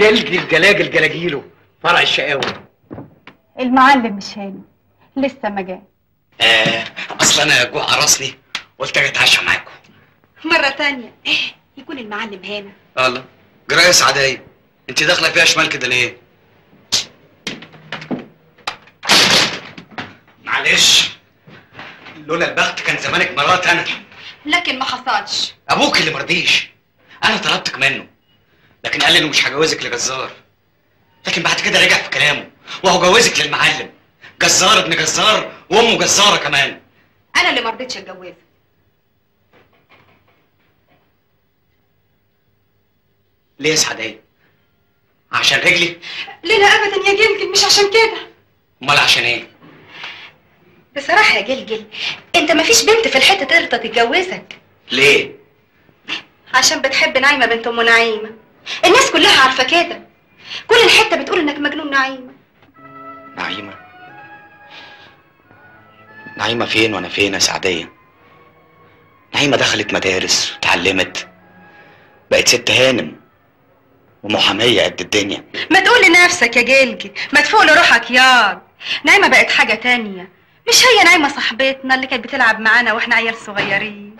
جلجل جلاجل جلاجيله فرع الشقاوي المعلم مش هاني لسه ما جاي آه اصل انا جوع قرصني قلت اجي اتعشى معاكم مرة تانية ايه يكون المعلم هنا الله جرايه سعديه انت داخله فيها شمال كده ليه معلش لولا البخت كان زمانك مرات انا لكن ما حصلش ابوك اللي مرضيش انا طلبتك منه لكن قال لي انه مش هجوزك لجزار لكن بعد كده رجع في كلامه وهو جوزك للمعلم جزار ابن جزار وامه جزاره كمان انا اللي مرضتش اتجوزه ليه يا سعديه عشان رجلي لا لا ابدا يا جلجل مش عشان كده امال عشان ايه بصراحة يا جلجل انت مفيش بنت في الحتة ترضى تتجوزك ليه عشان بتحب نعيمة بنت ام نعيمة الناس كلها عارفة كده كل الحتة بتقول انك مجنون نعيمة نعيمه نعيمه فين وانا فين يا سعديه نعيمه دخلت مدارس وتعلمت بقت ست هانم ومحاميه قد الدنيا ما تقول لنفسك يا جلجل ما تفوق لروحك ياض نايمة بقت حاجة تانية مش هي نايمة صاحبتنا اللي كانت بتلعب معانا واحنا عيال صغيرين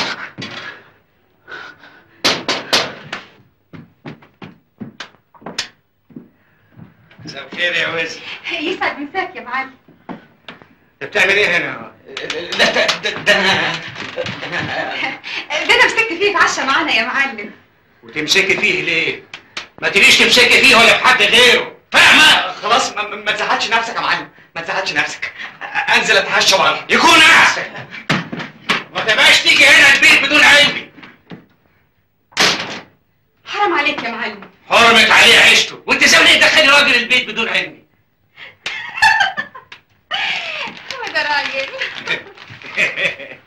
مساء الخير يا وزن يسعد مساك يا معلم انت بتعمل ايه هنا؟ لا ده ده ده انا ده انا مسكت فيه اتعشى معانا يا معلم وتمسكي فيه ليه؟ ما تجيش تمسكي فيه ولا في حد غيره فاهمة؟ خلاص ما, ما تزعلش نفسك يا معلم ما تزعلش نفسك انزل اتعشى بره يكون احسن ما تبقاش تيجي هنا البيت بدون علمي حرام عليك يا معلم حرمت عليه عيشته وانت ازاي ليه تدخلي راجل البيت بدون علمي هو ده راجل